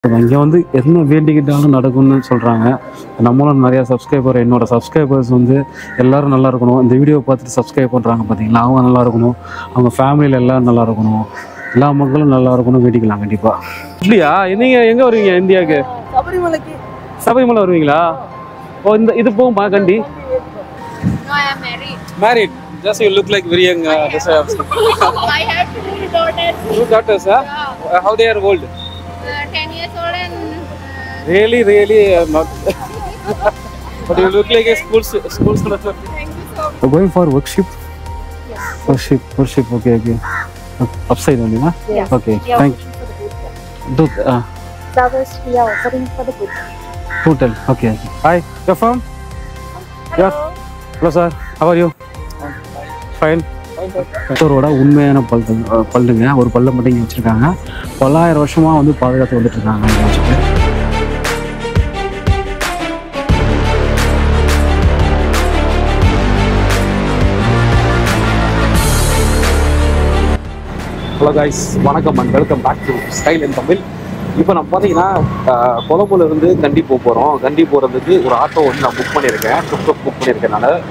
இங்கே வந்து என்ன வேண்டிக்கிட்டாலும் நடக்கும்னு சொல்கிறாங்க நம்மளும் நிறையா சப்ஸ்கிரைபர் என்னோட சப்ஸ்கிரைபர்ஸ் வந்து எல்லாரும் நல்லா இருக்கணும் இந்த வீடியோ பார்த்துட்டு சப்ஸ்கிரைப் பண்ணுறாங்க பார்த்தீங்களா அவங்க நல்லா இருக்கணும் அவங்க ஃபேமிலியில் எல்லாரும் நல்லா இருக்கணும் எல்லா மக்களும் நல்லா இருக்கணும் வேண்டிக்கலாம் கண்டிப்பாக இப்படியா நீங்கள் எங்கே வருவீங்க இந்தியாவுக்கு சபரிமலைக்கு சபரிமலை வருவீங்களா ஓ இந்த இது போகுமா Kandy No, I am married. Married just you look like very young I have two daughters, two daughters yeah, how their old uh, 10 years old and uh, really really not but you look like a schools schools thank you so much. We're going for workshop? Yes. Worship, worship, okay, okay. Upside only, huh? Yes. Okay, Yeah, thank you. Do, uh, That was we are offering for the good. total, okay. Hi, you're from? Yes. Hello, sir. How are you? Fine. ோட உண்மையான பல் பல்லுங்க ஒரு பல்லை மட்டும் இங்கே வச்சுருக்காங்க பல்லாயிரம் வருஷமாக வந்து பாதுகாத்து வந்துட்டு இருக்காங்க இங்க வச்சுட்டு ஹலோ கைஸ் வணக்கம் and welcome back to style in Tamil இப்போ நம்ம பார்த்தீங்கன்னா அஹ், கொலம்புல இருந்து கண்டி போக போகிறோம் கண்டி போகிறதுக்கு ஒரு ஆட்டோ வந்து நான் புக் பண்ணியிருக்கேன் டுக் புக் பண்ணியிருக்கேன் நான்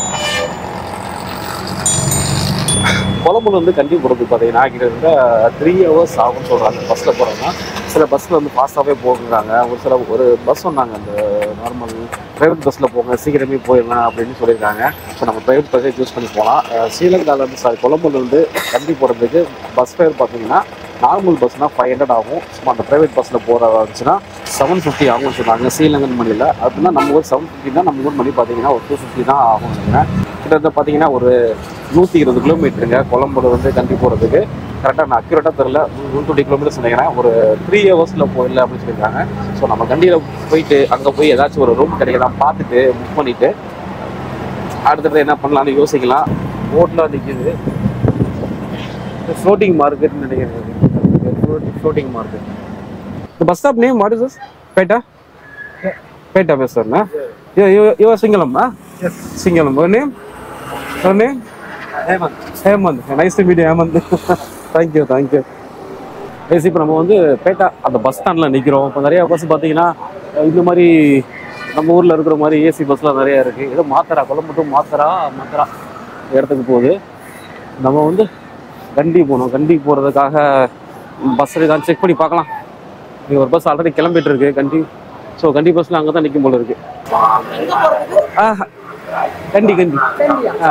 கொலம்புல இருந்து கண்டி போகிறதுக்கு பார்த்தீங்கன்னா கிட்டத்தட்ட த்ரீ ஹவர்ஸ் ஆகும்னு சொல்கிறாங்க பஸ்ஸில் போகிறோம்னா சில பஸ்ஸில் வந்து ஃபாஸ்ட்டாகவே போகுங்கிறாங்க ஒரு சில ஒரு பஸ் சொன்னாங்க அந்த நார்மல் ப்ரைவேட் பஸ்ஸில் போங்க சீக்கிரமே போயிடலாம் அப்படின்னு சொல்லியிருக்காங்க ஸோ நம்ம ப்ரைவேட் பஸ்ஸே சூஸ் பண்ணி போகலாம் ஸ்ரீலங்காவிலேருந்து சாரி கொலம்புலேருந்து கண்டி போகிறதுக்கு பஸ் ஃபேர் பார்த்தீங்கன்னா நார்மல் பஸ்னால் ஃபைவ் ஹண்ட்ரட் ஆகும் சும்மா அந்த ப்ரைவேட் பஸ்ஸில் போகிற இருந்துச்சுன்னா செவன் ஃபிஃப்டி ஆகும்னு சொன்னாங்க ஸ்ரீலங்கன் மணியில் அப்படின்னா நம்ம ஊர் செவன் ஃபிஃப்டினா நம்ம ஊர் மணி பார்த்தீங்கன்னா ஒரு டூ ஃபிஃப்டி தான் ஆகும் நினைக்கிறேன் கிட்டத்தட்ட பார்த்தீங்கன்னா ஒரு நூற்றி இருபது கிலோமீட்டருங்க கொலம்புல வந்து கண்டி போகிறதுக்கு கரெக்டாக நான் அக்யூரேட்டாக தெரில ஒன் டுவெண்ட்டி கிலோமீட்டர்ஸ் நினைக்கிறேன் ஒரு த்ரீ ஹவர்ஸில் போயிடல அப்படின்னு சொல்லியிருக்காங்க ஸோ நம்ம கண்டியில் போயிட்டு அங்கே போய் ஏதாச்சும் ஒரு ரூம் கிடைக்கலாம் பார்த்துட்டு புக் பண்ணிவிட்டு அடுத்தது என்ன பண்ணலாம்னு யோசிக்கலாம் போட்லாம் நிற்கிது ஃப்ளோட்டிங் மார்க்கெட்னு நினைக்கிறேன் floating market The bus stop name, what is this? Peta? Peta bus stop, na? You, you, you are Singalam, huh? Yes. Singalam. Your name? Your name? Hemant. Hemant. Nice to meet you, Hemant. thank you, thank you. Guys, இப்போ நம்ம வந்து பேட்டா அந்த bus ஸ்டாண்டில் நிற்கிறோம் இப்போ நிறைய bus பார்த்தீங்கன்னா இந்த மாதிரி நம்ம ஊரில் இருக்கிற மாதிரி ஏசி பஸ்லாம் நிறைய இருக்குது ஏதோ மாத்தரா கொல்லம்பட்டு மாத்தரா மாத்தரா இடத்துக்கு போகுது நம்ம வந்து கண்டி போகணும் கண்டி போகிறதுக்காக பஸ் இருக்கான்னு செக் பண்ணி பார்க்கலாம் இங்கே ஒரு பஸ் ஆல்ரெடி கிளம்பிட்டு இருக்கு கண்டி ஸோ கண்டி பஸ்ல அங்கே தான் நிற்கும் போல இருக்கு ஆ கண்டி கண்டி ஆ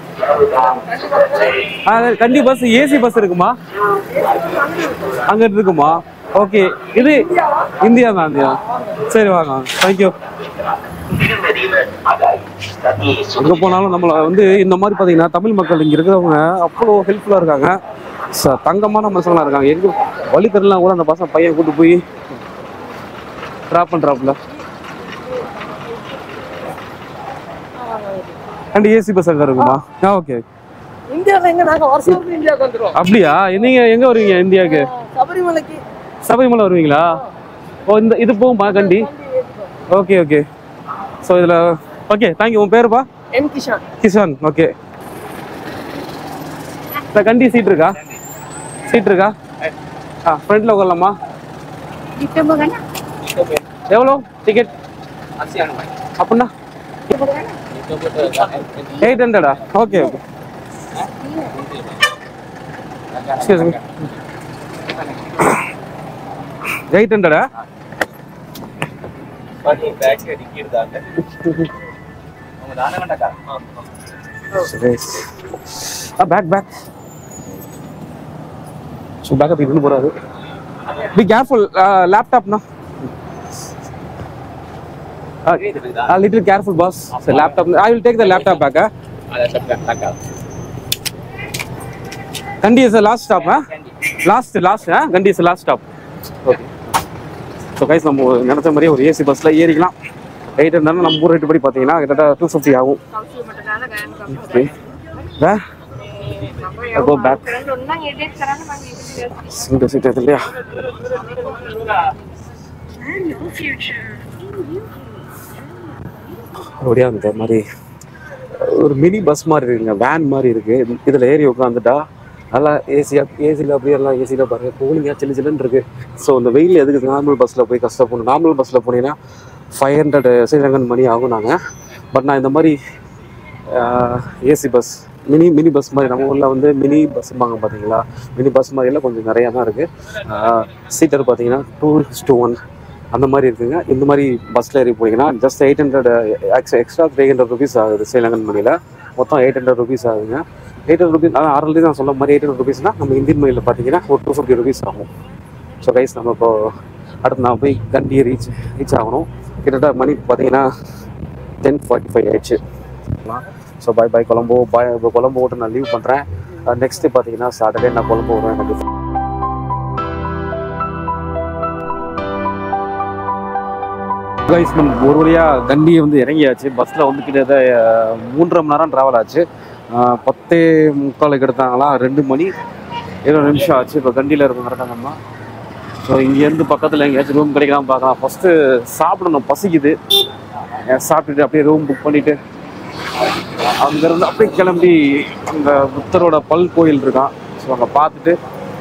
ஆ, கண்டி பஸ் ஏசி பஸ் இருக்குமா அங்க இருக்குமா ஓகே இது இந்தியா தான் இந்தியா சரி வாங்க தேங்க்யூ அங்க போனாலும் நம்மள வந்து இந்த மாதிரி பாத்தீங்கன்னா தமிழ் மக்கள் இங்க இருக்கிறவங்க அவ்வளோ ஹெல்ப்ஃபுல்லா இருக்காங்க ச- தங்கமான மனுஷங்களா இருக்காங்க எங்க வழி தெரியலாம் கூட அந்த பசங்க பையன் கூட்டு போய் ட்ராப் பண்றாப்புல அண்ட் ஏசி பஸ் அங்க இருக்குமா ஆ ஓகே இந்தியால எங்க நாங்க வருஷம் இந்தியாவுக்கு வந்துருவோம் அப்படியா நீங்க எங்க வருவீங்க இந்தியாவுக்கு சபரிமலைக்கு சபரிமலை வருவீங்களா ஓ இந்த இது போகுமா கண்டி ஓகே ஓகே ஸோ இதில் ஓகே தேங்க்யூ உன் பேருப்பா எம் கிஷான் கிஷான் ஓகே இந்த கண்டி சீட் இருக்கா சீட் இருக்கா ஆ ஃப்ரண்ட்ல உட்காரலாமா Kita bagaimana? எவ்வளோ டிக்கெட் அப்படின்னா எயிட் ஹண்ட்ரடா okay okay excuse me eight ஹண்ட்ரடா பேக் பேக் ஸோ பேக்கப் இதுன்னு போறாரு பி கேர்ஃபுல் லேப்டாப்னா a little careful boss the laptop i will take the laptop back huh? gandhi is the last stop huh? last last huh? gandhi is the last stop okay so guys நம்ம நினச்ச மாதிரியே ஒரு AC பஸ்ஸில் ஏறிக்கலாம் eight இருந்தாலும் நம்ம ஊர் rate படி பார்த்தீங்கன்னா கிட்டத்தட்ட டூ ஃபிஃப்டி ஆகும் Kausi matagala kan? Okay way I'll go back. Friend unang edit sekarang mang edit. இந்த சீட் இது இல்லையா அப்படியே அந்த மாதிரி ஒரு மினி பஸ் மாதிரி இருக்குங்க வேன் மாதிரி இருக்கு இதுல ஏறி உட்காந்துட்டா நல்லா ஏசியாக ஏசியில் அப்படியே எல்லாம் ஏசியில் பாருங்க கூலிங்காக சில்லு சில்லுன்னு இருக்கு ஸோ இந்த வெயில் எதுக்கு நார்மல் பஸ்ஸில் போய் கஷ்டப்படணும் நார்மல் பஸ்ஸில் போனீங்கன்னா ஃபைவ் ஹண்ட்ரட் ஸ்ரீரங்கன் மணி ஆகும் நாங்கள் பட் நான் இந்த மாதிரி AC bus mini mini bus மாதிரி நம்ம ஊரில் வந்து மினி பஸ்ஸும்பாங்க பார்த்தீங்களா மினி பஸ் மாதிரிலாம் கொஞ்சம் நிறையா தான் இருக்குது சீட்டர் பார்த்தீங்கன்னா டூ டூ ஒன் அந்த மாதிரி இருக்குங்க இந்த மாதிரி பஸ்ஸில் ஏறி போனீங்கன்னா just eight hundred extra extra three hundred rupees ஆகுது ஸ்ரீலங்கன் மணியில் மொத்தம் எயிட் ஹண்ட்ரட் ருபீஸ் ஆகுதுங்க எயிட் ஹண்ட்ரட் ருபீஸ் அதான் ஆல்ரெடி நான் சொல்ல மாதிரி எயிட் ஹண்ட்ரட் ருபீஸ்னா நம்ம இந்தியன் மணியில் பார்த்தீங்கன்னா ஒரு டூ ஃபிஃப்டி ருபீஸ் ஆகும் ஸோ கைஸ் நம்ம இப்போ அடுத்து நான் போய் கண்டி ரீச் ரீச் ஆகணும் கிட்டத்தட்ட மணி பார்த்தீங்கன்னா டென் ஃபார்ட்டி ஃபைவ் ஆயிடுச்சு so bye bye Colombo bye இப்போ கொலம்போ விட்டு நான் லீவ் பண்ணுறேன் நெக்ஸ்ட்டு பார்த்தீங்கன்னா சாட்டர்டே நான் கொலம்போ வருவேன் கண்டிப்பாக கைஸ் நம்ம ஒரு வழியாக கண்டியை வந்து இறங்கியாச்சு பஸ்ஸில் வந்து கிட்டத்தட்ட அஹ், மூன்றரை மணி நேரம் ட்ராவல் ஆச்சு அஹ், பத்தே முக்காலுக்கு எடுத்தாங்களா ரெண்டு மணி இருபது நிமிஷம் ஆச்சு இப்போ கண்டியில் இருக்கும் கரெக்டாக நம்ம ஸோ இங்கேருந்து பக்கத்தில் எங்கேயாச்சும் ரூம் கிடைக்கலாம் பார்க்கலாம் ஃபஸ்ட்டு சாப்பிடணும் பசிக்குது அஹ், சாப்பிட்டுட்டு அப்படியே ரூம் புக் பண்ணிவிட்டு அங்கேருந்து அப்படியே கிளம்பி அந்த புத்தரோட பல் கோயில் இருக்கான் ஸோ அங்கே பார்த்துட்டு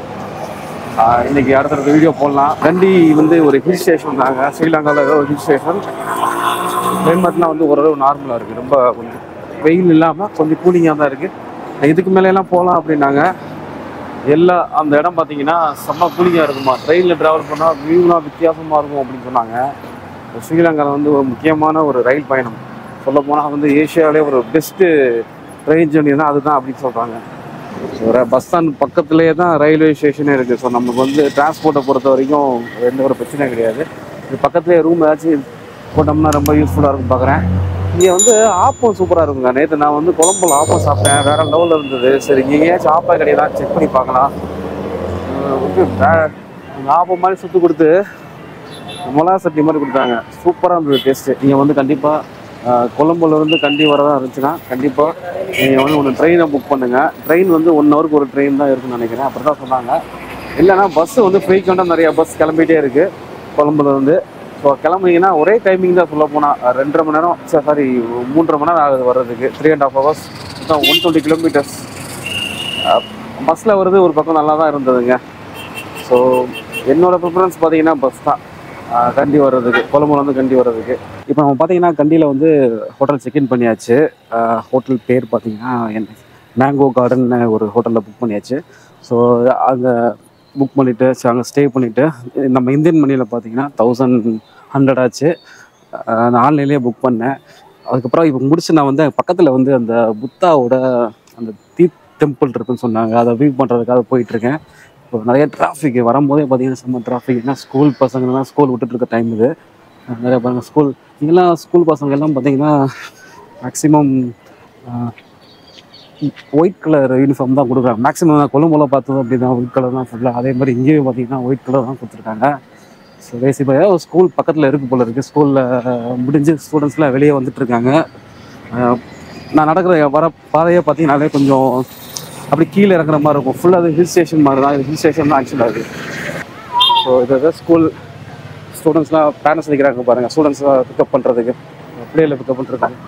ஆஹ் இன்னைக்கு அடுத்தடுத்த வீடியோ போடலாம் கண்டி வந்து ஒரு ஹில் ஸ்டேஷன் தாங்க ஸ்ரீலங்காவில் ஏதோ ஒரு ஹில் ஸ்டேஷன் கிளைமேட்லாம் வந்து ஓரளவு நார்மலாக இருக்குது ரொம்ப கொஞ்சம் வெயில் இல்லாமல் கொஞ்சம் கூலிங்காக தான் இருக்குது இதுக்கு மேலேலாம் போகலாம் அப்படின்னாங்க எல்லா அந்த இடம் பார்த்தீங்கன்னா செம்ம கூலிங்காக இருக்குமா ட்ரெயினில் ட்ராவல் பண்ணால் வியூலாம் வித்தியாசமாக இருக்கும் அப்படின்னு சொன்னாங்க ஸ்ரீலங்காவில் வந்து ஒரு முக்கியமான ஒரு ரயில் பயணம் சொல்லப்போனால் வந்து ஏஷியாவிலே ஒரு பெஸ்ட்டு ட்ரெயின் ஜர்னினா அதுதான் அப்படின்னு சொல்கிறாங்க ஒரு பஸ் ஸ்டாண்ட் பக்கத்துலேயே தான் ரயில்வே ஸ்டேஷனே இருக்குது ஸோ நமக்கு வந்து டிரான்ஸ்போர்ட்டை பொறுத்த வரைக்கும் எந்த ஒரு பிரச்சனையும் கிடையாது இது பக்கத்துலேயே ரூம் ஏதாச்சும் போட்டோம்னா ரொம்ப யூஸ்ஃபுல்லாக இருக்கும் பார்க்குறேன் இங்கே வந்து ஆப்பம் சூப்பராக இருக்குங்க நேற்று நான் வந்து குழம்புல ஆப்பம் சாப்பிட்டேன் வேற லெவலில் இருந்தது சரி இங்கே எங்கேயாச்சும் ஆப்பம் கிடையாது செக் பண்ணி பார்க்கலாம் அஹ் வந்து வே- இந்த ஆப்பம் மாதிரி சுற்றி கொடுத்து மிளகா சட்னி மாதிரி கொடுத்தாங்க சூப்பராக இருந்தது டேஸ்ட்டு நீங்கள் வந்து கண்டிப்பாக கொழம்புல இருந்து கண்டி வரதா இருந்துச்சுன்னா கண்டிப்பாக நீங்கள் வந்து ஒன்று ட்ரெயினை புக் பண்ணுங்கள் ட்ரெயின் வந்து ஒன் ஹவருக்கு ஒரு ட்ரெயின் தான் இருக்குன்னு நினைக்கிறேன் அப்படி தான் சொன்னாங்க இல்லைன்னா பஸ்ஸு வந்து ஃப்ரீக்வெண்ட்டாக நிறையா பஸ் கிளம்பிட்டே இருக்குது கொழம்புல இருந்து ஸோ கிளம்புனீங்கன்னா ஒரே டைமிங் தான் சொல்ல போனால் ரெண்டரை மணி நேரம் சாரி மூன்றரை மணி நேரம் ஆகுது வர்றதுக்கு த்ரீ அண்ட் ஹாஃப் ஹவர்ஸ் தான் ஒன் டுவெண்ட்டி கிலோமீட்டர்ஸ் பஸ்ஸில் வர்றது ஒரு பக்கம் நல்லா தான் இருந்ததுங்க ஸோ என்னோட ப்ரிஃபரன்ஸ் பார்த்தீங்கன்னா பஸ் தான் ஆஹ் கண்டி வர்றதுக்கு கொழம்புல வந்து கண்டி வர்றதுக்கு இப்போ நம்ம பார்த்தீங்கன்னா கண்டியில் வந்து ஹோட்டல் செக்இன் பண்ணியாச்சு ஹோட்டல் பேர் பார்த்தீங்கன்னா என்ன மேங்கோ கார்டன் ஒரு ஹோட்டலில் புக் பண்ணியாச்சு ஸோ அங்கே புக் பண்ணிவிட்டு அங்கே ஸ்டே பண்ணிவிட்டு நம்ம இந்தியன் மணியில் பார்த்தீங்கன்னா தௌசண்ட் ஹண்ட்ரட் ஆச்சு ஆஹ் நான் ஆன்லைன்லேயே புக் பண்ணேன் அதுக்கப்புறம் இப்போ முடிச்சு நான் வந்து பக்கத்தில் வந்து அந்த புத்தாவோட அந்த தீப் டெம்பிள் இருக்குன்னு சொன்னாங்க அதை வியூ பண்ணுறதுக்காக போயிட்டுருக்கேன் இப்போ நிறைய டிராஃபிக் வரும்போதே பார்த்தீங்கன்னா செம்ம டிராஃபிக் ஏன்னா ஸ்கூல் பசங்கள்லாம் ஸ்கூல் விட்டுட்டு இருக்க டைம் இது அஹ் நிறைய பாருங்க ஸ்கூல் இங்கெல்லாம் ஸ்கூல் பசங்க எல்லாம் பார்த்தீங்கன்னா மேக்ஸிமம் ஒயிட் கலர் யூனிஃபார்ம் தான் கொடுக்குறாங்க மேக்ஸிமம் நான் கொழும்புல பார்த்தது அப்படி தான் ஒயிட் கலர் தான் ஃபுல்லாக அதே மாதிரி இங்கேயும் பார்த்தீங்கன்னா ஒயிட் கலர் தான் கொடுத்துருக்காங்க ஸோ பேசிக்காக ஒரு ஸ்கூல் பக்கத்தில் இருக்கு போல இருக்குது ஸ்கூலில் முடிஞ்சு ஸ்டூடெண்ட்ஸ்லாம் வெளியே வந்துட்டு இருக்காங்க அஹ் நான் நடக்கிற வர பாதையை பார்த்தீங்கன்னாலே கொஞ்சம் அப்படி கீழே இறங்குற மாதிரி இருக்கும் ஃபுல்லாக அது ஹில் ஸ்டேஷன் மாதிரி தான் ஹில் ஸ்டேஷன் தான் ஆக்சுவலாக அது ஸோ இது ஸ்கூல் ஸ்டூடெண்ட்ஸ்லாம் பேரண்ட்ஸ் நிற்கிறாங்க பாருங்கள் ஸ்டூடெண்ட்ஸ்லாம் பிக்கப் பண்ணுறதுக்கு பிள்ளைகளை பிக்கப் பண்ணுறதுக்கு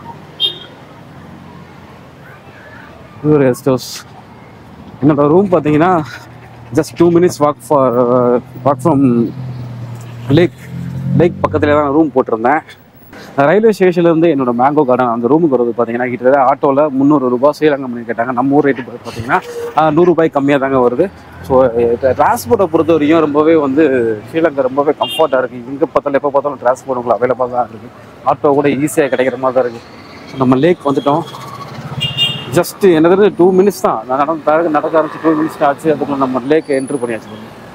இது ஒரு கெஸ்ட் ஹவுஸ் என்னோட ரூம் பார்த்தீங்கன்னா just two minutes walk for walk from lake lake பக்கத்துல தான் ரூம் போட்டிருந்தேன் ரயில்வே ஸ்டேஷன்லேருந்து என்னோட மேங்கோ கார்டன் அந்த ரூமுக்கு வரது பார்த்தீங்கன்னா கிட்டத்தட்ட ஆட்டோவில் முந்நூறு ரூபாய் ஸ்ரீலங்கம் பண்ணி கேட்டாங்க நம்ம ஊர் ரேட்டு பார்த்தீங்கன்னா ஆஹ், நூறு ரூபாய் கம்மியாக தாங்க வருது ஸோ டிரான்ஸ்போர்ட்டை பொறுத்த வரைக்கும் ரொம்பவே வந்து ஸ்ரீலங்கா ரொம்பவே கம்ஃபர்ட்டாக இருக்குது எங்கே பார்த்தாலும் எப்போ பார்த்தாலும் டிரான்ஸ்போர்ட் உங்களுக்கு அவைலபிளாக தான் இருக்குது ஆட்டோ கூட ஈஸியாக கிடைக்கிற மாதிரி தான் இருக்குது ஸோ நம்ம லேக் வந்துட்டோம் ஜஸ்ட் என்னது டூ மினிட்ஸ் தான் நான் நடந்து நடக்க ஆரம்பிச்சு டூ மினிட்ஸ் ஆச்சு அதுக்குள்ள நம்ம லேக் என்ட்ரு பண்ணியாச்சு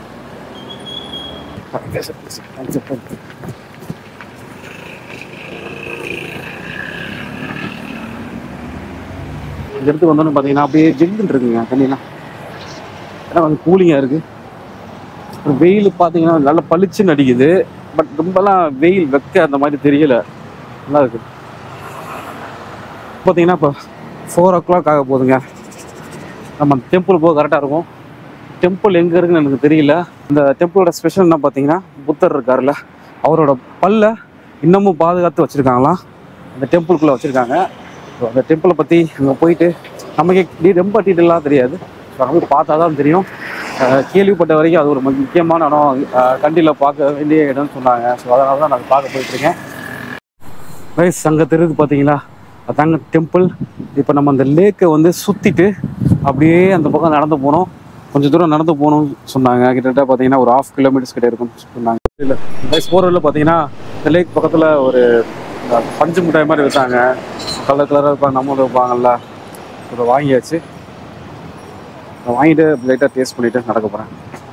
இந்த இடத்துக்கு வந்தோன்னு பார்த்தீங்கன்னா அப்படியே ஜில்லுன்னு இருக்குங்க தண்ணிலாம் ஏன்னா வந்து கூலிங்காக இருக்கு அப்புறம் வெயில் பார்த்தீங்கன்னா நல்லா பளிச்சுன்னு அடிக்குது பட் ரொம்பலாம் வெயில் வெக்க அந்த மாதிரி தெரியல நல்லா இருக்கு பார்த்தீங்கன்னா இப்போ ஃபோர் ஓ கிளாக் ஆக போகுதுங்க நம்ம டெம்பிள் போக கரெக்டாக இருக்கும் டெம்பிள் எங்கே இருக்குன்னு எனக்கு தெரியல இந்த டெம்பிளோட ஸ்பெஷல் என்ன பார்த்தீங்கன்னா புத்தர் இருக்கார்ல அவரோட பல்ல இன்னமும் பாதுகாத்து வச்சுருக்காங்களாம் அந்த டெம்பிள்குள்ளே வச்சுருக்காங்க ஸோ அந்த டெம்பிளை பற்றி அங்கே போயிட்டு நமக்கு டீ- ரொம்ப டீட்டெயிலாக தெரியாது ஸோ அங்கே போய் பார்த்தா தான் தெரியும் அஹ் கேள்விப்பட்ட வரைக்கும் அது ஒரு முக்கிய- முக்கியமான இடம் கண்டியில் பார்க்க வேண்டிய இடம்னு சொன்னாங்க ஸோ அதனால தான் நான் பார்க்க போயிட்டுருக்கேன் ரைஸ் அங்கே தெரியுது பார்த்தீங்களா அதாங்க டெம்பிள் இப்போ நம்ம அந்த லேக்கை வந்து சுற்றிட்டு அப்படியே அந்த பக்கம் நடந்து போனோம் கொஞ்சம் தூரம் நடந்து போகணும்னு சொன்னாங்க கிட்டத்தட்ட பார்த்தீங்கன்னா ஒரு ஆஃப் கிலோமீட்டர்ஸ் கிட்ட இருக்கும்னு சொன்னாங்க இல்லை ரைஸ் போகிற வழியில் பார்த்தீங்கன்னா இந்த லேக் பக்கத்தில் ஒரு இந்த பஞ்சு மிட்டாய் மாதிரி வச்சாங்க கலர் கலராக இருப்பாங்க நம்ம வைப்பாங்கல்ல இதை வாங்கியாச்சு இதை வாங்கிட்டு லைட்டாக டேஸ்ட் பண்ணிட்டு நடக்க போகிறேன்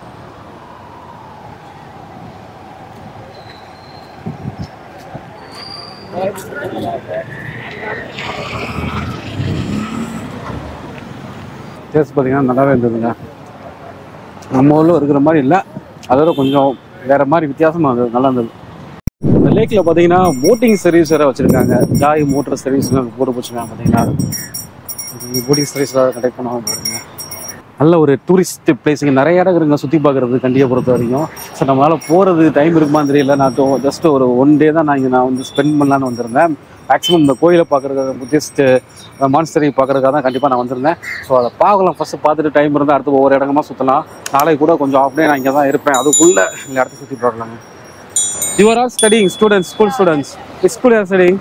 டேஸ்ட் பார்த்தீங்கன்னா நல்லாவே இருந்ததுங்க நம்ம ஊரில் இருக்கிற மாதிரி இல்லை அதோட கொஞ்சம் வேற மாதிரி வித்தியாசமாக இருந்தது நல்லா இருந்தது இந்த லேக்கில் பார்த்தீங்கன்னா போட்டிங் சர்வீஸ் வேறு வச்சுருக்காங்க ஜாய் மோட்டர் சர்வீஸ்லாம் போட்டு போச்சுருக்காங்க பார்த்தீங்கன்னா போட்டிங் சர்வீஸ்லாம் கண்டக்ட் பண்ணாமல் பாருங்க நல்ல ஒரு டூரிஸ்ட் பிளேஸ் இங்கே நிறைய இடம் இருக்குங்க சுற்றி பார்க்குறது கண்டியை பொறுத்த வரைக்கும் ஸோ நம்மளால் போகிறது டைம் இருக்குமான்னு தெரியல நான் ஜஸ்ட் ஒரு ஒன் டே தான் நான் இங்கே நான் வந்து ஸ்பெண்ட் பண்ணலான்னு வந்திருந்தேன் மேக்ஸிமம் இந்த கோயிலை பார்க்குறதுக்கு புத்திஸ்ட் மான்ஸ்டரி பார்க்குறதுக்காக தான் கண்டிப்பாக நான் வந்திருந்தேன் ஸோ அதை பார்க்கலாம் ஃபஸ்ட்டு பார்த்துட்டு டைம் இருந்தால் அடுத்து ஒவ்வொரு இடமா சுற்றலாம் நாளைக்கு கூட கொஞ்சம் ஆஃப் டே நான் இங்கே தான் இருப்பேன் அதுக்குள்ளே இந்த இடத்த சுற்றி பார்க்கலாங்க you are all studying students school students school are studying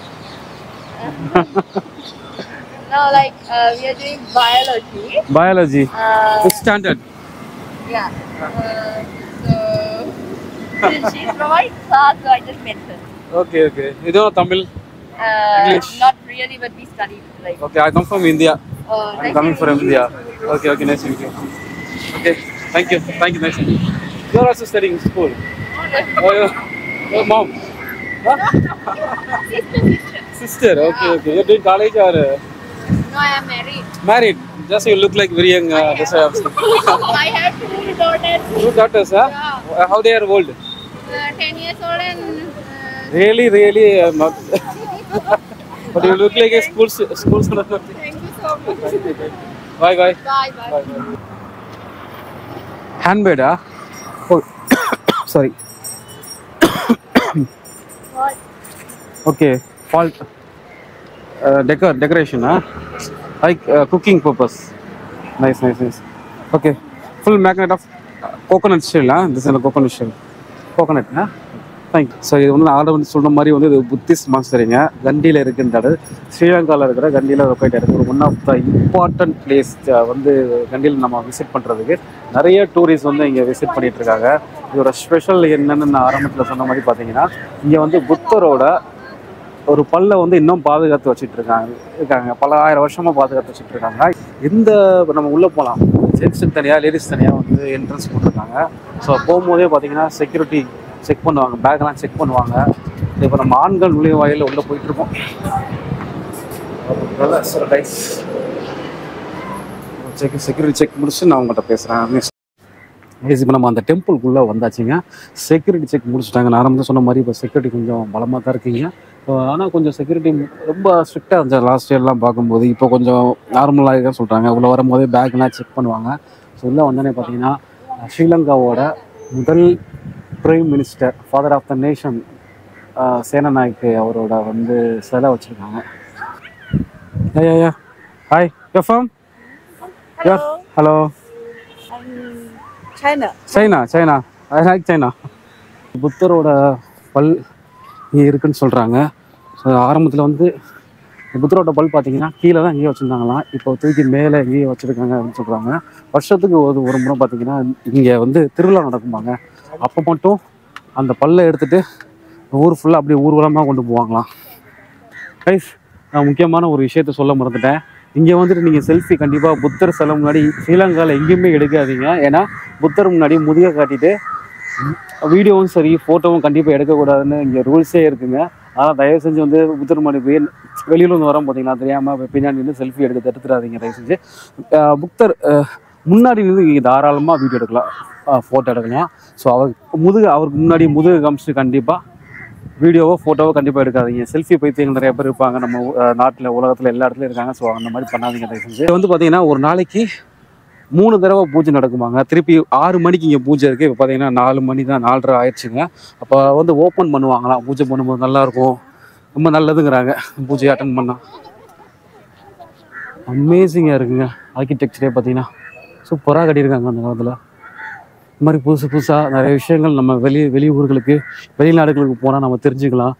Now, like, uh, we are doing biology. Biology Uh, standard yeah. Uh, so, she's providing class, so I just met her. Okay okay இதுவும் Tamil Uh, English. Not really, but we studied, like, okay I come from India uh, I'm coming from India. Okay, okay, nice to meet you. Okay, thank you, thank you, nice to meet you. You're also studying in school. Oh, your, your mom. Huh? Sister, okay, okay. You're doing college or uh, No, I am married. married? Just you look like very young. Uh, that's why I'm saying. I have two daughters, Two daughters, huh? Uh, How they are old? uh, 10 years old and uh, Really, really uh, not. but you look like a school stu- school student. thank you so much. Bye, bye. Bye, bye. Handmade, ah? Oh, sorry. What? Okay, fault. Uh, decor, decoration, huh? Like uh, cooking purpose. Nice, nice, nice. Okay, full magnet of uh, coconut shell, huh? This is a coconut shell. Coconut, huh? Thank you. So இது வந்து நான் already வந்து சொன்ன மாதிரி வந்து இது Buddhist மாஸ்டரிங்க கண்டியில் இருக்கின்றது ஸ்ரீலங்காவில் இருக்கிற கண்டியில் லொக்கேட் இருக்குது ஒரு one of the important place வந்து கண்டியில் நம்ம விசிட் பண்ணுறதுக்கு நிறைய டூரிஸ்ட் வந்து இங்கே விசிட் பண்ணிட்டு இருக்காங்க இதோட ஸ்பெஷல் என்னன்னு நான் ஆரம்பத்தில் சொன்ன மாதிரி பார்த்தீங்கன்னா இங்கே வந்து புத்தரோட ஒரு பல்லை வந்து இன்னும் பாதுகாத்து வச்சுட்டு இருக்காங்க இருக்காங்க பல ஆயிரம் வருஷமா பாதுகாத்து வச்சுட்டு இருக்காங்க இந்த இப்ப நம்ம உள்ள போகலாம் ஜென்ஸுக்கு தனியாக லேடிஸ் தனியாக வந்து என்ட்ரன்ஸ் போட்டிருக்காங்க ஸோ போகும்போதே பார்த்தீங்கன்னா செக்யூரிட்டி செக் பண்ணுவாங்க பேக்லாம் செக் பண்ணுவாங்க இப்போ நம்ம ஆண்கள் நுழைவாயில் உள்ள போயிட்டு இருக்கோம் செக் செக்யூரிட்டி செக் முடிச்சு நான் உங்கள்கிட்ட பேசுகிறேன் இப்போ நம்ம அந்த டெம்பிள்குள்ளே வந்தாச்சுங்க செக்யூரிட்டி செக் முடிச்சுட்டாங்க நான் ஆரம்பத்தில் சொன்ன மாதிரி இப்போ செக்யூரிட்டி கொஞ்சம் பலமாக தான் இருக்கீங்க ஆனால் கொஞ்சம் செக்யூரிட்டி ரொம்ப ஸ்ட்ரிக்டாக இருந்துச்சு லாஸ்ட் இயர்லாம் பார்க்கும்போது இப்போ கொஞ்சம் நார்மலாக இருக்க சொல்கிறாங்க உள்ள வரும்போதே பேக்லாம் செக் பண்ணுவாங்க ஸோ உள்ளே வந்தோடனே பார்த்தீங்கன்னா ஸ்ரீலங்காவோட முதல் prime minister father of the nation Senanayake அவரோட வந்து சிலை வச்சுருக்காங்க yeah yeah hi FM hello China. China China I like China புத்தரோட பல் இங்கே இருக்குன்னு சொல்கிறாங்க ஸோ ஆரம்பத்தில் வந்து புத்தரோட பல் பார்த்தீங்கன்னா கீழே தான் எங்கேயோ வச்சுருந்தாங்களாம் இப்போ தூக்கி மேலே எங்கேயோ வச்சுருக்காங்க அப்படின்னு சொல்கிறாங்க வருஷத்துக்கு ஒரு ஒரு முறை பார்த்தீங்கன்னா இங்கே வந்து திருவிழா நடக்குமாங்க அப்போ மட்டும் அந்த பல்லை எடுத்துகிட்டு ஊர் ஃபுல்லாக அப்படியே ஊர்வலமாக கொண்டு போவாங்களாம் கைஸ் நான் முக்கியமான ஒரு விஷயத்த சொல்ல மறந்துட்டேன் இங்கே வந்துட்டு நீங்கள் செல்ஃபி கண்டிப்பாக புத்தர் சிலை முன்னாடி ஸ்ரீலங்காவில் எங்கேயுமே எடுக்காதீங்க ஏன்னா புத்தர் முன்னாடி முதுக காட்டிட்டு வீடியோவும் சரி ஃபோட்டோவும் கண்டிப்பாக எடுக்கக்கூடாதுன்னு இங்கே ரூல்ஸே இருக்குங்க ஆனால் தயவு செஞ்சு வந்து புத்தர் முன்னாடி போய் வெளியில வந்து வரோம் பார்த்தீங்கன்னா தெரியாமல் பின்னாடி நின்று செல்ஃபி எடுக்க தடுத்துடாதீங்க தயவு செஞ்சு அஹ் புத்தர் அஹ் முன்னாடி நின்று நீங்கள் தாராளமாக வீடியோ எடுக்கலாம் ஃபோட்டோ எடுக்கலாம் ஸோ அவர் முதுகு அவருக்கு முன்னாடி முதுகு காமிச்சிட்டு கண்டிப்பாக வீடியோவோ ஃபோட்டோவோ கண்டிப்பாக எடுக்காதீங்க செல்ஃபி பைத்தியங்கள் நிறைய பேர் இருப்பாங்க நம்ம நாட்டில் உலகத்தில் எல்லா இடத்துலையும் இருக்காங்க ஸோ அந்த மாதிரி பண்ணாதீங்க தயவு செஞ்சு இது வந்து பார்த்தீங்கன்னா ஒரு நாளைக்கு மூணு தடவை பூஜை நடக்குமாங்க திருப்பி ஆறு மணிக்கு இங்கே பூஜை இருக்குது இப்போ பார்த்தீங்கன்னா நாலு மணி தான் நாலரை ஆயிடுச்சுங்க அப்போ வந்து ஓப்பன் பண்ணுவாங்களாம் பூஜை பண்ணும்போது நல்லாயிருக்கும் ரொம்ப நல்லதுங்கிறாங்க பூஜை அட்டன் பண்ணால் அமேசிங்காக இருக்குங்க ஆர்கிடெக்சரே பார்த்தீங்கன்னா சூப்பராக கட்டியிருக்காங்க அந்த காலத்தில் இந்த மாதிரி புதுசு புதுசாக நிறைய விஷயங்கள் நம்ம வெளி வெளியூர்களுக்கு வெளிநாடுகளுக்கு போனால் நம்ம தெரிஞ்சுக்கலாம்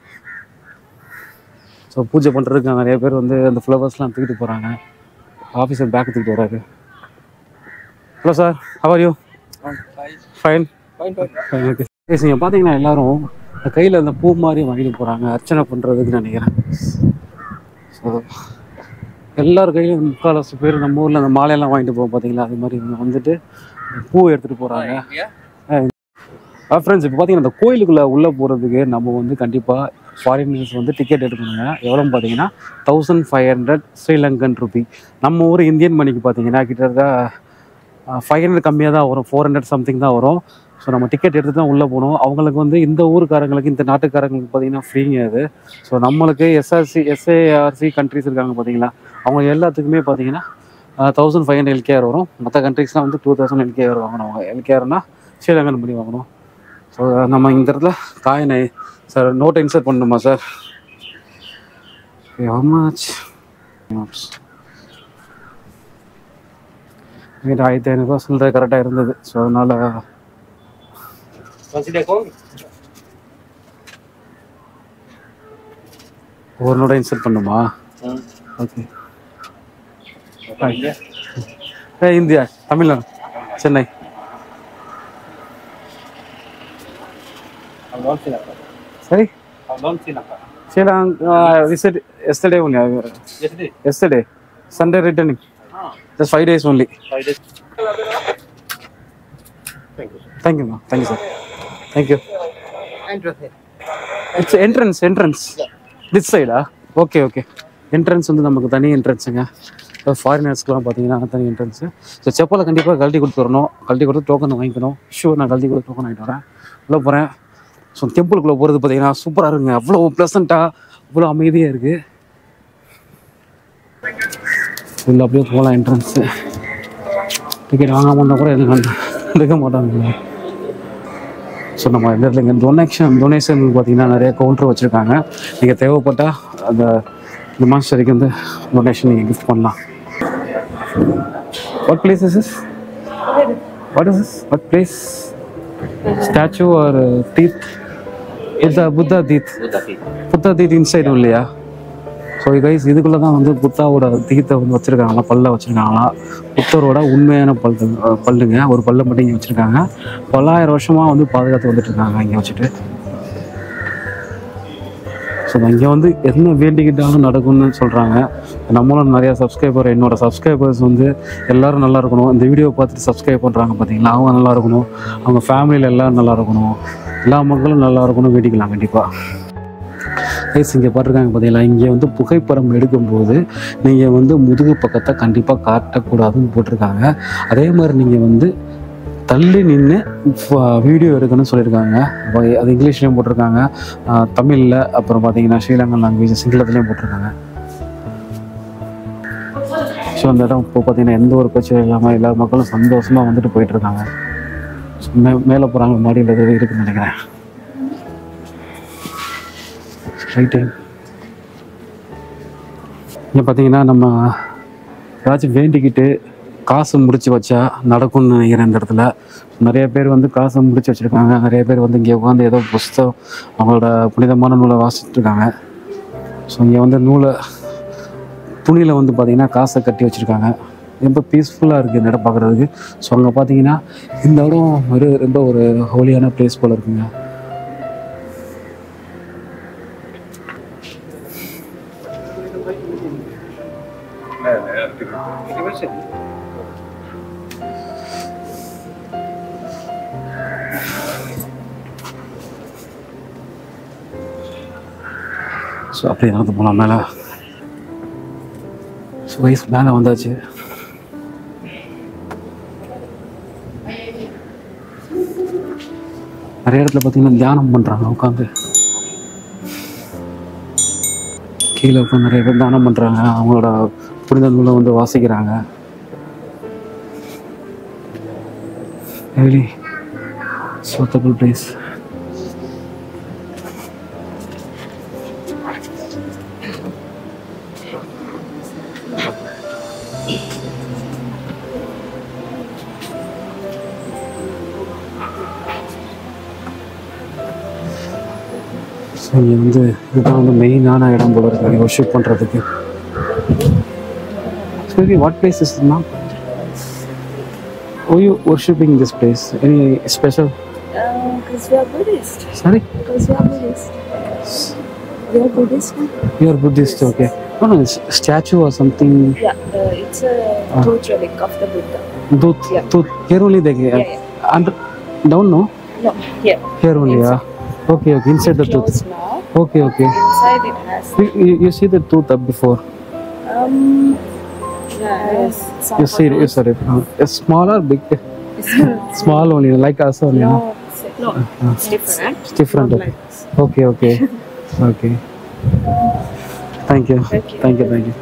ஸோ பூஜை பண்ணுறதுக்கு நிறைய பேர் வந்து அந்த ஃப்ளவர்ஸ்லாம் தூக்கிட்டு போகிறாங்க ஆஃபீஸர் பேக் தூக்கிட்டு வராரு hello sir how are you fine okay நீங்கள் பார்த்தீங்கன்னா எல்லாரும் இந்த கையில் அந்த பூ மாதிரி வாங்கிட்டு போகிறாங்க அர்ச்சனை பண்ணுறதுக்கு நினைக்கிறேன் ஸோ எல்லார் கையிலும் முக்கால்வாசி பேர் நம்ம ஊரில் அந்த மாலையெல்லாம் வாங்கிட்டு போவோம் பார்த்தீங்களா அது மாதிரி இவங்க வந்துட்டு பூ எடுத்துகிட்டு போகிறாங்க ஃப்ரெண்ட்ஸ் இப்போ பார்த்தீங்கன்னா இந்த கோயிலுக்குள்ளே உள்ளே போகிறதுக்கு நம்ம வந்து கண்டிப்பாக ஃபாரினர்ஸ் வந்து டிக்கெட் எடுக்கணுங்க எவ்வளோன்னு பார்த்தீங்கன்னா thousand five hundred Sri Lankan rupee நம்ம ஊர் இந்தியன் மணிக்கு பார்த்தீங்கன்னா கிட்டத்தட்ட ஃபைவ் ஹண்ட்ரட் கம்மியாக தான் வரும் ஃபோர் ஹண்ட்ரட் சம்திங் தான் வரும் ஸோ நம்ம டிக்கெட் எடுத்து தான் உள்ளே போகணும் அவங்களுக்கு வந்து இந்த ஊருக்காரங்களுக்கு இந்த நாட்டுக்காரங்களுக்கு பார்த்தீங்கன்னா ஃப்ரீங்க அது ஸோ நம்மளுக்கு எஸ்ஆர்சி எஸ்ஏஆர்சி கண்ட்ரிஸ் இருக்காங்க பார்த்தீங்களா அவங்க எல்லாத்துக்குமே பார்த்தீங்கன்னா தௌசண்ட் ஃபைவ் ஹண்ட்ரட் எல்கேஆர் வரும் மற்ற கண்ட்ரிஸ்லாம் வந்து டூ தௌசண்ட் எல்கேஆர் வாங்கணும் அவங்க எல்கேஆர்னா ஸ்ரீலங்கன் பண்ணி வாங்கணும் ஸோ நம்ம இந்த இடத்துல காயினை சார் நோட்டை இன்சர்ட் பண்ணணுமா சார் how much என்கிட்ட ஆயிரத்தி ஐநூறுரூவா சில்லறை கரெக்டாக இருந்தது ஸோ அதனால் ஒரு நோட்டை இன்சர்ட் பண்ணுமா ஓகே ஏ இந்தியா தமிழ்நாடு சென்னை சரி Sri Lanka visit yesterday only yesterday Sunday returning just five days only thank you ma'am thank you sir thank you it's entrance entrance this சைடா ஓகே ஓகே என்ட்ரன்ஸ் வந்து நமக்கு தனி என்ட்ரன்ஸுங்க ஃபாரினர்ஸ்க்குலாம் பார்த்தீங்கன்னா தனி என்ட்ரன்ஸு ஸோ செப்பலை கண்டிப்பாக கழட்டி கொடுத்துடணும் கழட்டி கொடுத்து டோக்கன் வாங்கிக்கணும் ஷூ நான் கழட்டி கொடுத்து டோக்கன் வாங்கிட்டு வரேன் உள்ளே போகிறேன் ஸோ டெம்பிளுக்குள்ளே போகிறது பார்த்தீங்கன்னா சூப்பராக இருக்குங்க அவ்வளோ ப்ளசண்ட்டாக அவ்வளோ அமைதியாக இருக்குது உள்ள அப்படியே போகலாம் என்ட்ரன்ஸு டிக்கெட் வாங்க மாட்டா கூட எதுவும் எடுக்க மாட்டாங்க ஸோ நம்ம இந்த இடத்துல இங்கே டொனேஷன் டொனேஷன் பார்த்தீங்கன்னா நிறைய கவுண்டர் வச்சுருக்காங்க நீங்கள் தேவைப்பட்டால் அந்த இந்த மாஸ்டருக்கு வந்து டொனேஷன் நீங்கள் கிஃப்ட் பண்ணலாம் what place is is what is is what place statue or teeth Buddha Buddha teeth Buddha teeth inside இல்லையா ஸோ கைஸ் இதுக்குள்ளே தான் வந்து புத்தாவோட தீத்தை வந்து வச்சுருக்காங்களா பல்ல வச்சுருக்காங்களா புத்தரோட உண்மையான பல் பல்லுங்க ஒரு பல்லை மட்டும் இங்கே வச்சுருக்காங்க பல்லாயிரம் வருஷமாக வந்து பாதுகாத்து வந்துட்டு இருக்காங்க இங்கே வச்சுட்டு ஸோ இங்கே வந்து என்ன வேண்டிக்கிட்டாலும் நடக்கும்னு சொல்கிறாங்க நம்மளும் நிறையா சப்ஸ்கிரைபர் என்னோட சப்ஸ்கிரைபர்ஸ் வந்து எல்லாரும் நல்லா இருக்கணும் இந்த வீடியோவை பார்த்துட்டு சப்ஸ்கிரைப் பண்ணுறாங்க பார்த்தீங்களா அவங்க நல்லா இருக்கணும் அவங்க ஃபேமிலியில் எல்லாரும் நல்லா இருக்கணும் எல்லா மக்களும் நல்லா இருக்கணும் வேண்டிக்கலாம் கண்டிப்பாக கைஸ் இங்கே பாட்டிருக்காங்க பார்த்தீங்களா இங்கே வந்து புகைப்படம் எடுக்கும்போது நீங்கள் வந்து முதுகு பக்கத்தை கண்டிப்பாக காட்டக்கூடாதுன்னு போட்டிருக்காங்க அதே மாதிரி நீங்கள் வந்து தள்ளி நின்று வீடியோ எடுக்கணும்னு சொல்லியிருக்காங்க அப்ப அது இங்கிலீஷ்லேயும் போட்டிருக்காங்க தமிழில் அப்புறம் பார்த்தீங்கன்னா ஸ்ரீலங்கன் லாங்குவேஜ் சிங்களத்துலேயும் போட்டிருக்காங்க ஸோ அந்த இடம் இப்போ பார்த்தீங்கன்னா எந்த ஒரு பிரச்சனையும் இல்லாமல் எல்லா மக்களும் சந்தோஷமாக வந்துட்டு போயிட்டுருக்காங்க மே மேலே போகிறாங்க மாடியில் எதுவும் இருக்குன்னு நினைக்கிறேன் ரைட்டு இங்கே பார்த்தீங்கன்னா நம்ம ஏதாச்சும் வேண்டிக்கிட்டு காசு முடிச்சு வச்சா நடக்கும்னு நினைக்கிறேன் இந்த இடத்துல நிறைய பேர் வந்து காசை முடிச்சு வச்சுருக்காங்க நிறைய பேர் வந்து இங்கே உட்காந்து ஏதோ புஸ்தகம் அவங்களோட புனிதமான நூலை வாசிச்சுட்டு இருக்காங்க ஸோ இங்கே வந்து நூலை துணியில் வந்து பார்த்தீங்கன்னா காசை கட்டி வச்சுருக்காங்க ரொம்ப பீஸ்ஃபுல்லாக இருக்குது இந்த இடம் பார்க்குறதுக்கு ஸோ அங்கே பார்த்தீங்கன்னா இந்த இடம் ஒரு ரொம்ப ஒரு ஹோலியான பிளேஸ் போல் இருக்குங்க ஸோ அப்படியே நடந்து போகலாம் மேலே ஸோ வயசு மேலே வந்தாச்சு நிறைய இடத்துல பார்த்தீங்கன்னா தியானம் பண்ணுறாங்க உட்காந்து கீழே உட்காந்து நிறைய பேர் தியானம் பண்ணுறாங்க அவங்களோட புனித நூலை வந்து வாசிக்கிறாங்க really suitable place ஸோ இங்கே வந்து இதுதான் வந்து மெயினான இடம் போல இருக்கு ஒர்ஷிப் பண்ணுறதுக்கு சரி what place is ma'am oh you worshipping this place any special Because we are Buddhist. Sorry Because we are Buddhist. We are Buddhist. no? You are Buddhist okay no no statue or something Yeah, uh, it's a truth relic of the Buddha. Tooth Yeah. Tooth here only they Yeah, and down no No, here. here only yeah okay okay inside the tooth Closed now. okay okay Inside it has. you, you, you see the tooth up before Um. Yeah, yes. Some you see you saw it uh, it's small or big small only like us only no, No, it's different. it's different Not okay like this. okay okay okay thank you Okay. thank you thank you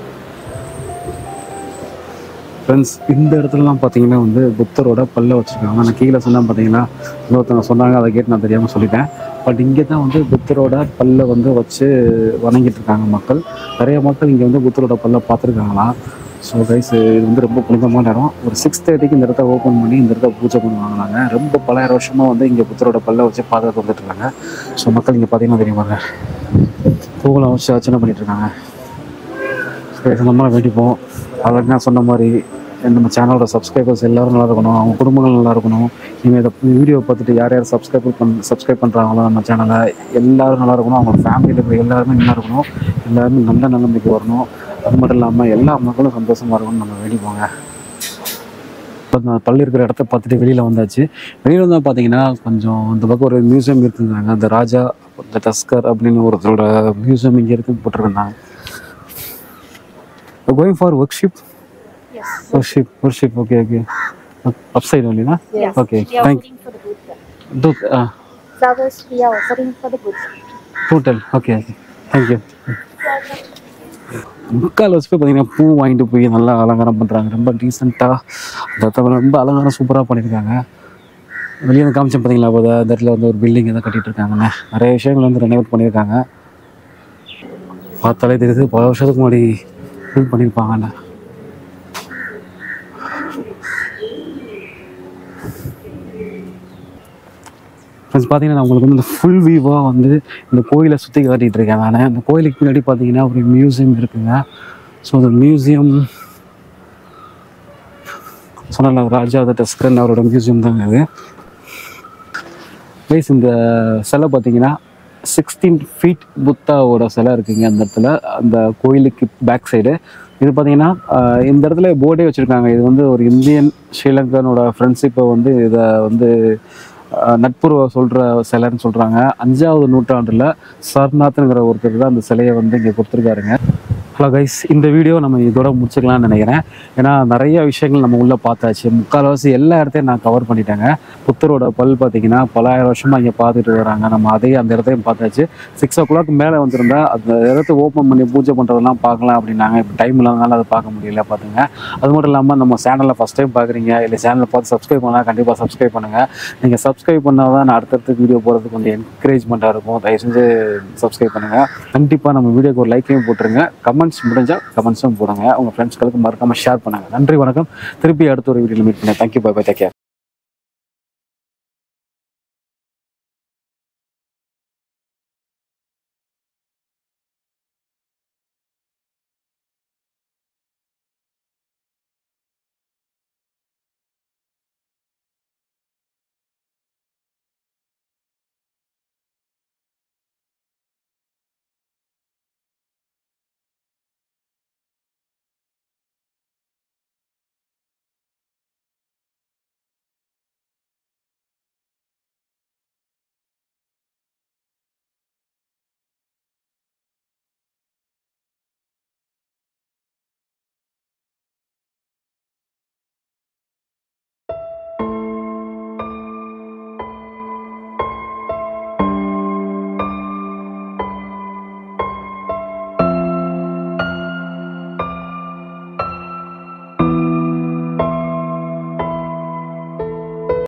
friends இந்த இடத்துலலாம் பார்த்தீங்கன்னா வந்து புத்தரோட பல்ல வச்சுருக்காங்க நான் கீழே சொன்னா பார்த்தீங்கன்னா இன்னொருத்தவங்க சொன்னாங்க அதை கேட்டு நான் தெரியாமல் சொல்லிட்டேன் பட் இங்கே தான் வந்து புத்தரோட பல்ல வந்து வச்சு வணங்கிட்டு இருக்காங்க மக்கள் நிறைய மக்கள் இங்கே வந்து புத்தரோட பல்ல பார்த்துருக்காங்களாம் ஸோ கைஸ் இது வந்து ரொம்ப புனிதமான இடம் ஒரு சிக்ஸ் தேர்ட்டிக்கு இந்த இடத்த ஓப்பன் பண்ணி இந்த இடத்த பூஜை பண்ணுவாங்களாங்க ரொம்ப பலாயிரம் வருஷமாக வந்து இங்கே புத்தரோட பல்ல வச்சு பாதுகாத்து வந்துட்டு இருக்காங்க ஸோ மக்கள் இங்கே பார்த்தீங்கன்னா தெரியுமாங்க பூவெல்லாம் வச்சு அர்ச்சனை பண்ணிட்டு இருக்காங்க சரி நம்மளும் வேண்டிப்போம் அதில் நான் சொன்ன மாதிரி நம்ம சேனலோட சப்ஸ்கிரைபர்ஸ் எல்லாரும் நல்லா இருக்கணும் அவங்க குடும்பங்கள் நல்லா இருக்கணும் நீங்கள் இந்த வீடியோ பார்த்துட்டு யார் யார் சப்ஸ்கிரைப் பண் சப்ஸ்கிரைப் பண்ணுறாங்களோ நம்ம சேனலை எல்லாரும் நல்லா இருக்கணும் அவங்க ஃபேமிலியில் இருக்கிற எல்லாருமே நல்லா இருக்கணும் எல்லாருமே நல்ல நிலைமைக்கு வரணும் அது மட்டும் இல்லாமல் எல்லா மக்களும் சந்தோஷமாக இருக்கணும்னு நம்ம வேண்டிப்போங்க இப்போ நான் பள்ளி இருக்கிற இடத்த பார்த்துட்டு வெளியில் வந்தாச்சு வெளியில் வந்தால் பார்த்தீங்கன்னா கொஞ்சம் இந்த பக்கம் ஒரு மியூசியம் இருக்குங்க அந்த ராஜா இந்த டஸ்கர் அப்படின்னு ஒருத்தரோட மியூசியம் இங்கே இருக்குன்னு போட்டிருந்தாங்க going for workshop Yes. worship worship okay okay upside only na Yes. okay We are thank offering for the Buddha. do uh, Flowers we are offering for the Buddha. total okay okay thank you முக்கால் வச்சு போய் பார்த்தீங்கன்னா பூ வாங்கிட்டு போய் நல்லா அலங்காரம் பண்ணுறாங்க ரொம்ப டீசெண்டாக அந்த இடத்துல ரொம்ப அலங்காரம் சூப்பராக பண்ணியிருக்காங்க வெளியே வந்து காமிச்சேன் பார்த்தீங்களா அப்போ அந்த இடத்துல வந்து ஒரு பில்டிங் எதாவது கட்டிட்டு இருக்காங்கண்ணே நிறைய விஷயங்கள் வந்து ரெனோவேட் பண்ணியிருக்காங்க பார்த்தாலே தெரியுது பல வருஷத்துக்கு முன்னாடி பில்ட் பண்ணியிருப்பாங்கண்ணே ஃப்ரெண்ட்ஸ் பார்த்தீங்கன்னா நான் உங்களுக்கு வந்து இந்த ஃபுல் வியூவாக வந்து இந்த கோயிலை சுற்றி காட்டிகிட்டு இருக்கேன் நான் அந்த கோயிலுக்கு முன்னாடி பார்த்தீங்கன்னா ஒரு மியூசியம் இருக்குங்க ஸோ அந்த மியூசியம் சொன்ன ராஜா டஸ்கரன் அவரோட மியூசியம் தாங்க இது ப்ளீஸ் இந்த சிலை பார்த்தீங்கன்னா சிக்ஸ்டீன் ஃபீட் புத்தாவோட சிலை இருக்குங்க அந்த இடத்துல அந்த கோயிலுக்கு பேக் சைடு இது பார்த்தீங்கன்னா ஆஹ், இந்த இடத்துல போர்டே வச்சுருக்காங்க இது வந்து ஒரு இந்தியன் ஸ்ரீலங்கனோட ஃப்ரெண்ட்ஷிப்பை வந்து இதை வந்து ஆஹ், நட்புறவை சொல்கிற சிலைன்னு சொல்கிறாங்க அஞ்சாவது நூற்றாண்டில் சர்நாத்ங்கிற ஒருத்தர் தான் அந்த சிலையை வந்து இங்கே கொடுத்துருக்காருங்க ஹலோ கைஸ் இந்த வீடியோ நம்ம இதோட முடிச்சுக்கலாம்னு நினைக்கிறேன் ஏன்னா நிறைய விஷயங்கள் நம்ம உள்ளே பார்த்தாச்சு முக்கால்வாசி எல்லா இடத்தையும் நான் கவர் பண்ணிட்டேங்க புத்தரோட பல் பார்த்தீங்கன்னா பலாயிரம் வருஷமாக இங்கே பார்த்துட்டு வராங்க நம்ம அதே அந்த இடத்தையும் பார்த்தாச்சு சிக்ஸ் ஓ கிளாக் மேலே வந்திருந்தா அந்த இடத்த ஓப்பன் பண்ணி பூஜை பண்ணுறதெல்லாம் பார்க்கலாம் அப்படின்னாங்க இப்போ டைம் இல்லாதனால அதை பார்க்க முடியல பார்த்துங்க அது மட்டும் இல்லாமல் நம்ம சேனலில் ஃபஸ்ட் டைம் பார்க்குறீங்க இல்லை சேனலை பார்த்து சப்ஸ்கிரைப் பண்ணால் கண்டிப்பாக சப்ஸ்கிரைப் பண்ணுங்கள் நீங்கள் சப்ஸ்கிரைப் பண்ணால் தான் நான் அடுத்தடுத்து வீடியோ போகிறதுக்கு கொஞ்சம் என்கரேஜ்மெண்ட்டாக இருக்கும் தயவு செஞ்சு சப்ஸ்கிரைப் பண்ணுங்கள் கண்டிப்பாக நம்ம வீடியோக்கு ஒரு லைக்கையும் போட்டுருங்க கமெண்ட்ஸ் முடிஞ்சால் கமெண்ட்ஸும் போடுங்க உங்கள் ஃப்ரெண்ட்ஸ்களுக்கு மறக்காமல் ஷேர் பண்ணுங்கள் நன்றி வணக்கம் திருப்பி அடுத்த ஒரு வீடியோவில் மீட் பண்ணேன் thank you bye bye take care